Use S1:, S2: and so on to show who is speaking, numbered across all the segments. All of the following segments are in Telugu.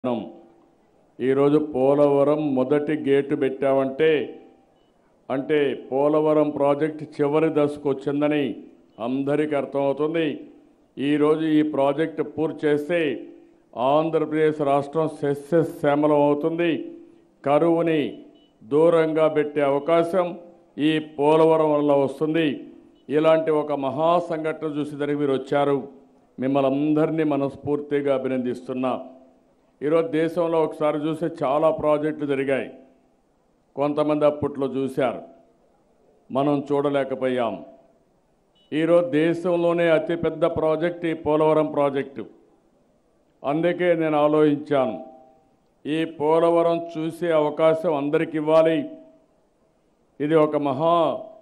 S1: మనం ఈరోజు పోలవరం మొదటి గేటు పెట్టామంటే అంటే పోలవరం ప్రాజెక్ట్ చివరి దశకు వచ్చిందని అందరికీ అర్థమవుతుంది ఈరోజు ఈ ప్రాజెక్టు పూర్తి చేస్తే ఆంధ్రప్రదేశ్ రాష్ట్రం సస్యశ్యామలం అవుతుంది కరువుని దూరంగా పెట్టే అవకాశం ఈ పోలవరం వల్ల వస్తుంది ఇలాంటి ఒక మహా సంఘటన చూసి దానికి మీరు వచ్చారు మిమ్మల్ని అందరినీ మనస్ఫూర్తిగా అభినందిస్తున్నా ఈరోజు దేశంలో ఒకసారి చూస్తే చాలా ప్రాజెక్టులు జరిగాయి కొంతమంది అప్పట్లో చూశారు మనం చూడలేకపోయాం ఈరోజు దేశంలోనే అతిపెద్ద ప్రాజెక్ట్ ఈ పోలవరం ప్రాజెక్టు అందుకే నేను ఆలోచించాను ఈ పోలవరం చూసే అవకాశం అందరికి ఇవ్వాలి ఇది ఒక మహా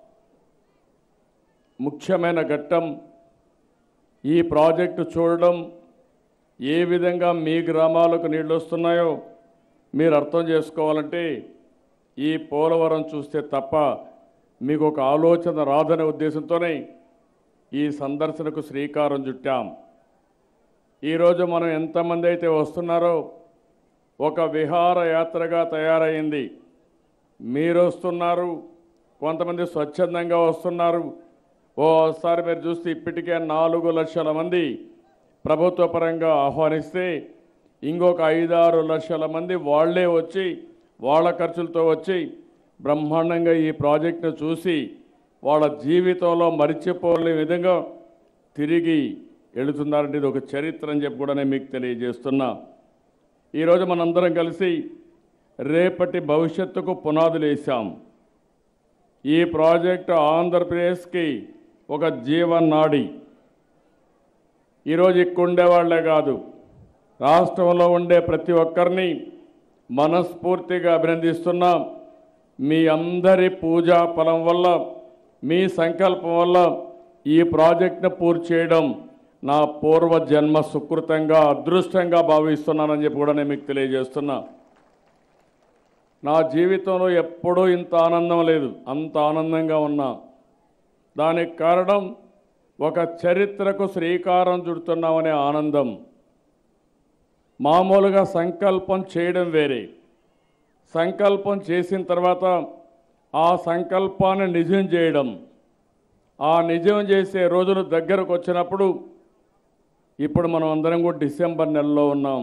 S1: ముఖ్యమైన ఘట్టం ఈ ప్రాజెక్టు చూడడం ఏ విధంగా మీ గ్రామాలకు నీళ్ళు వస్తున్నాయో మీరు అర్థం చేసుకోవాలంటే ఈ పోలవరం చూస్తే తప్ప మీకు ఒక ఆలోచన రాదనే ఉద్దేశంతోనే ఈ సందర్శనకు శ్రీకారం చుట్టాం ఈరోజు మనం ఎంతమంది అయితే వస్తున్నారో ఒక విహార యాత్రగా తయారైంది మీరు వస్తున్నారు కొంతమంది స్వచ్ఛందంగా వస్తున్నారు ఓసారి మీరు చూస్తే ఇప్పటికే నాలుగు లక్షల మంది ప్రభుత్వ పరంగా ఆహ్వానిస్తే ఇంకొక ఐదారు లక్షల మంది వాళ్ళే వచ్చి వాళ్ళ ఖర్చులతో వచ్చి బ్రహ్మాండంగా ఈ ప్రాజెక్టును చూసి వాళ్ళ జీవితంలో మరిచిపోలేని విధంగా తిరిగి వెళుతున్నారంటే ఇది ఒక చరిత్ర అని చెప్పి కూడా నేను మీకు తెలియజేస్తున్నా ఈరోజు మనందరం కలిసి రేపటి భవిష్యత్తుకు పునాదులు వేశాం ఈ ప్రాజెక్టు ఆంధ్రప్రదేశ్కి ఒక జీవనాడి ఈరోజు ఇక్కడ ఉండేవాళ్లే కాదు రాష్ట్రంలో ఉండే ప్రతి ఒక్కరిని మనస్ఫూర్తిగా అభినందిస్తున్నాం మీ అందరి పూజా ఫలం వల్ల మీ సంకల్పం వల్ల ఈ ప్రాజెక్టును పూర్తి చేయడం నా పూర్వ జన్మ సుకృతంగా అదృష్టంగా భావిస్తున్నానని చెప్పి కూడా నేను మీకు తెలియజేస్తున్నా నా జీవితంలో ఎప్పుడూ ఇంత ఆనందం లేదు అంత ఆనందంగా ఉన్నా దానికి కారణం ఒక చరిత్రకు శ్రీకారం చుడుతున్నామనే ఆనందం మామూలుగా సంకల్పం చేయడం వేరే సంకల్పం చేసిన తర్వాత ఆ సంకల్పాన్ని నిజం చేయడం ఆ నిజం చేసే రోజులు దగ్గరకు వచ్చినప్పుడు ఇప్పుడు మనం అందరం కూడా డిసెంబర్ నెలలో ఉన్నాం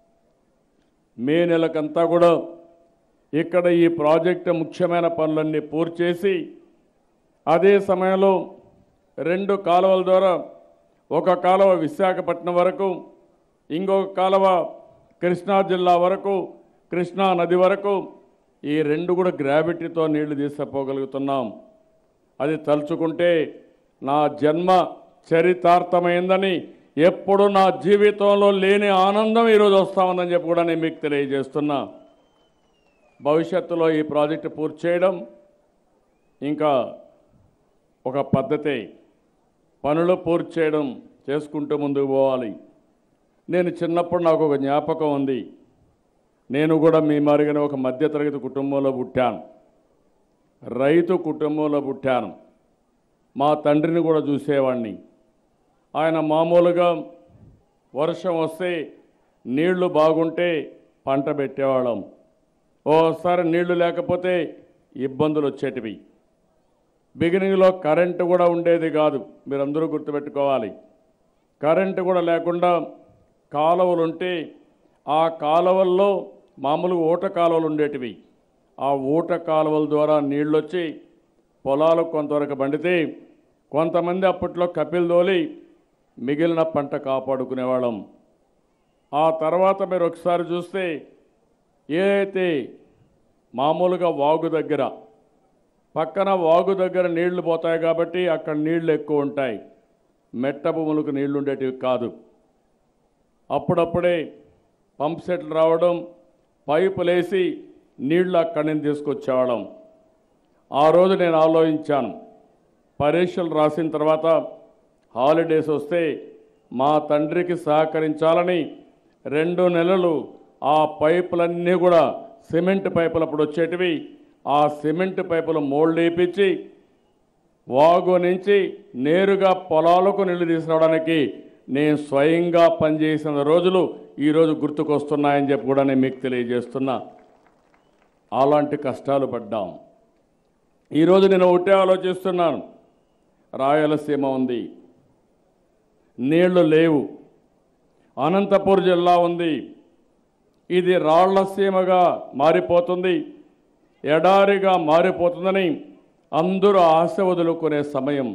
S1: మే నెలకంతా కూడా ఇక్కడ ఈ ప్రాజెక్టు ముఖ్యమైన పనులన్నీ పూర్తి చేసి అదే సమయంలో రెండు కాలువల ద్వారా ఒక కాలువ విశాఖపట్నం వరకు ఇంకొక కాలువ కృష్ణా జిల్లా వరకు కృష్ణా నది వరకు ఈ రెండు కూడా గ్రావిటీతో నీళ్లు తీసుకుపోగలుగుతున్నాం అది తలుచుకుంటే నా జన్మ చరితార్థమైందని ఎప్పుడు నా జీవితంలో లేని ఆనందం ఈరోజు వస్తామని చెప్పి కూడా నేను మీకు తెలియజేస్తున్నా భవిష్యత్తులో ఈ ప్రాజెక్టు పూర్తి చేయడం ఇంకా ఒక పద్ధతి పనులు పూర్తి చేయడం చేసుకుంటూ ముందుకు పోవాలి నేను చిన్నప్పుడు నాకు ఒక జ్ఞాపకం ఉంది నేను కూడా మీ మారిగానే ఒక మధ్యతరగతి కుటుంబంలో పుట్టాను రైతు కుటుంబంలో పుట్టాను మా తండ్రిని కూడా చూసేవాడిని ఆయన మామూలుగా వర్షం వస్తే నీళ్లు బాగుంటే పంట పెట్టేవాళ్ళం ఓసారి నీళ్లు లేకపోతే ఇబ్బందులు వచ్చేటివి బిగినింగ్లో కరెంటు కూడా ఉండేది కాదు మీరందరూ గుర్తుపెట్టుకోవాలి కరెంటు కూడా లేకుండా కాలువలు ఉంటే ఆ కాలువల్లో మామూలుగా ఊట కాలువలు ఉండేటివి ఆ ఊట కాలువల ద్వారా నీళ్ళు వచ్చి పొలాలకు కొంతవరకు పండితే కొంతమంది అప్పట్లో కపిల్ దోలి మిగిలిన పంట కాపాడుకునేవాళ్ళం ఆ తర్వాత మీరు ఒకసారి చూస్తే ఏదైతే మామూలుగా వాగు దగ్గర పక్కన వాగు దగ్గర నీళ్లు పోతాయి కాబట్టి అక్కడ నీళ్లు ఎక్కువ ఉంటాయి మెట్ట భూములకు నీళ్లు ఉండేటివి కాదు అప్పుడప్పుడే పంప్ సెట్లు రావడం పైపులేసి నీళ్లు అక్కడి నుంచి తీసుకొచ్చేవాళ్ళం ఆ రోజు నేను ఆలోచించాను పరీక్షలు రాసిన తర్వాత హాలిడేస్ వస్తే మా తండ్రికి సహకరించాలని రెండు నెలలు ఆ పైపులన్నీ కూడా సిమెంట్ పైపులు అప్పుడు వచ్చేటివి ఆ సిమెంట్ పైపులు మోల్డ్ వేయించి వాగు నుంచి నేరుగా పొలాలకు నీళ్లు తీసుకురావడానికి నేను స్వయంగా పనిచేసిన రోజులు ఈరోజు గుర్తుకొస్తున్నాయని చెప్పి కూడా నేను మీకు తెలియజేస్తున్నా అలాంటి కష్టాలు పడ్డాం ఈరోజు నేను ఒకటే ఆలోచిస్తున్నాను రాయలసీమ ఉంది నీళ్లు లేవు అనంతపూర్ జిల్లా ఉంది ఇది రాళ్లసీమగా మారిపోతుంది ఎడారిగా మారిపోతుందని అందరూ ఆశ వదులుకునే సమయం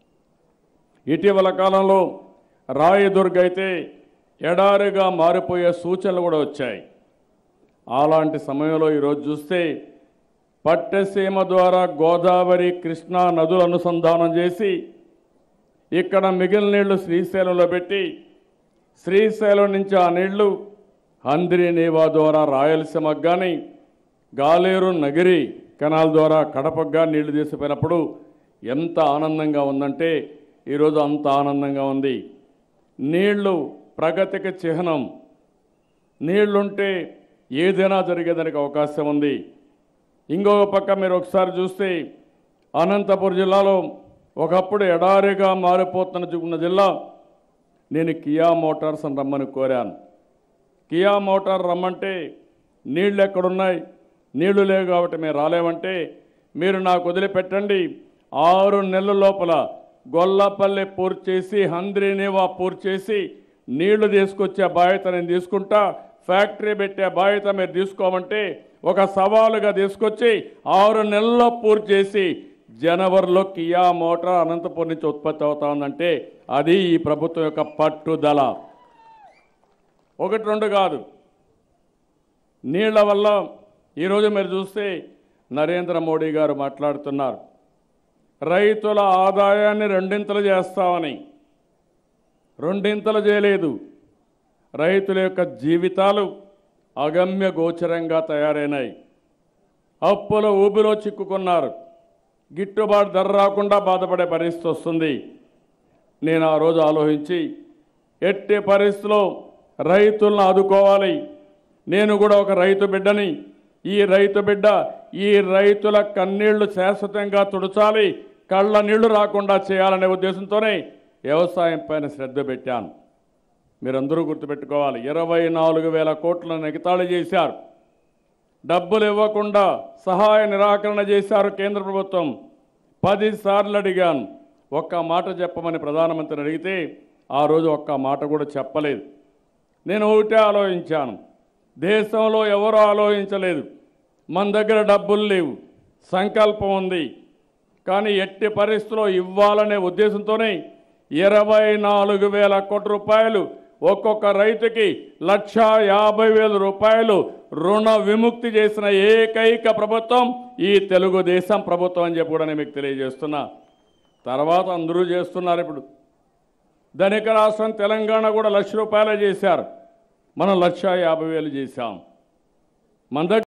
S1: ఇటీవల కాలంలో రాయదుర్గ్ అయితే ఎడారిగా మారిపోయే సూచనలు కూడా వచ్చాయి అలాంటి సమయంలో ఈరోజు చూస్తే పట్టసీమ ద్వారా గోదావరి కృష్ణా నదులు అనుసంధానం చేసి ఇక్కడ మిగిలిన నీళ్లు శ్రీశైలంలో పెట్టి శ్రీశైలం నుంచి ఆ నీళ్లు హంద్రి నీవా ద్వారా రాయలసీమకు కానీ గాలేరు నగిరి కెనాల్ ద్వారా కడపకు కానీ నీళ్లు తీసిపోయినప్పుడు ఎంత ఆనందంగా ఉందంటే ఈరోజు అంత ఆనందంగా ఉంది నీళ్లు ప్రగతికి చిహ్నం నీళ్లుంటే ఏదైనా జరిగేదానికి అవకాశం ఉంది ఇంకొక పక్క మీరు ఒకసారి చూస్తే అనంతపురం జిల్లాలో ఒకప్పుడు ఎడారిగా మారిపోతున్న జు- ఉన్న జిల్లా నేను కియా మోటార్స్ అని రమ్మని కోరాను కియా మోటార్ రమ్మంటే నీళ్లు ఎక్కడున్నాయి నీళ్లు లేవు కాబట్టి మేము రాలేమంటే మీరు నాకు వదిలిపెట్టండి ఆరు నెలల లోపల గొల్లపల్లి పూర్తి చేసి హంద్రీనేవా పూర్తి చేసి నీళ్లు తీసుకొచ్చే బాధ్యత నేను తీసుకుంటా ఫ్యాక్టరీ పెట్టే బాధ్యత మీరు తీసుకోమంటే ఒక సవాలుగా తీసుకొచ్చి ఆరు నెలల్లో పూర్తి చేసి జనవరిలో కియా మోటార్ అనంతపురం నుంచి ఉత్పత్తి అవుతా ఉందంటే అది ఈ ప్రభుత్వం యొక్క పట్టుదల ఒకటి రెండు కాదు నీళ్ల వల్ల ఈరోజు మీరు చూస్తే నరేంద్ర మోడీ గారు మాట్లాడుతున్నారు రైతుల ఆదాయాన్ని రెండింతలు చేస్తామని రెండింతలు చేయలేదు రైతుల యొక్క జీవితాలు అగమ్య గోచరంగా తయారైనాయి అప్పుల ఊబిలో చిక్కుకున్నారు గిట్టుబాటు ధర రాకుండా బాధపడే పరిస్థితి వస్తుంది నేను ఆ రోజు ఆలోచించి ఎట్టి పరిస్థితిలో రైతులను ఆదుకోవాలి నేను కూడా ఒక రైతు బిడ్డని ఈ రైతు బిడ్డ ఈ రైతుల కన్నీళ్లు శాశ్వతంగా తుడచాలి కళ్ళ నీళ్లు రాకుండా చేయాలనే ఉద్దేశంతోనే వ్యవసాయం పైన శ్రద్ధ పెట్టాను మీరందరూ గుర్తుపెట్టుకోవాలి ఇరవై నాలుగు వేల కోట్లను ఎగతాళి చేశారు డబ్బులు ఇవ్వకుండా సహాయ నిరాకరణ చేశారు కేంద్ర ప్రభుత్వం పది సార్లు అడిగాను ఒక్క మాట చెప్పమని ప్రధానమంత్రిని అడిగితే ఆ రోజు ఒక్క మాట కూడా చెప్పలేదు నేను ఒకటే ఆలోచించాను దేశంలో ఎవరూ ఆలోచించలేదు మన దగ్గర డబ్బులు లేవు సంకల్పం ఉంది కానీ ఎట్టి పరిస్థితుల్లో ఇవ్వాలనే ఉద్దేశంతోనే ఇరవై నాలుగు వేల కోట్ల రూపాయలు ఒక్కొక్క రైతుకి లక్ష యాభై వేల రూపాయలు రుణ విముక్తి చేసిన ఏకైక ప్రభుత్వం ఈ తెలుగుదేశం ప్రభుత్వం అని చెప్పి కూడా నేను మీకు తెలియజేస్తున్నా తర్వాత అందరూ చేస్తున్నారు ఇప్పుడు ధనిక రాష్ట్రం తెలంగాణ కూడా లక్ష రూపాయలే చేశారు మనం లక్ష యాభై వేలు చేశాం మన దగ్గర